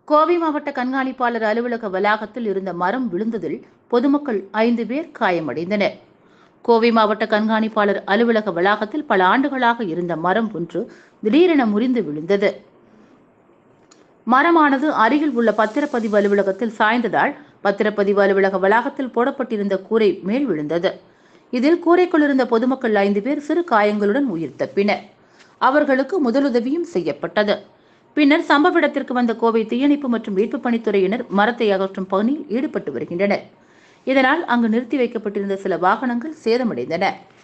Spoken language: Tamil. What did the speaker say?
கோவை மாவட்ட கண்காணிப்பாளர் அலுவலக வளாகத்தில் இருந்த மரம் விழுந்ததில் பொதுமக்கள் ஐந்து பேர் காயமடைந்தனர் கோவை மாவட்ட கண்காணிப்பாளர் அலுவலக வளாகத்தில் பல ஆண்டுகளாக இருந்த மரம் ஒன்று திடீரென முறிந்து விழுந்தது மரமானது அருகில் உள்ள பத்திரப்பதிவு அலுவலகத்தில் சாய்ந்ததால் பத்திரப்பதிவு அலுவலக வளாகத்தில் போடப்பட்டிருந்த கூரை மேல் விழுந்தது இதில் கூரைக்குள் இருந்த பொதுமக்கள் ஐந்து பேர் சிறு காயங்களுடன் உயிர் தப்பினர் அவர்களுக்கு முதலுதவியும் செய்யப்பட்டது பின்னர் சம்பவ இடத்திற்கு வந்த கோவை தீயணைப்பு மற்றும் மீட்புப் பணித்துறையினர் மரத்தை அகற்றும் பணியில் ஈடுபட்டு வருகின்றனர் இதனால் அங்கு நிறுத்தி வைக்கப்பட்டிருந்த சில வாகனங்கள் சேதமடைந்தன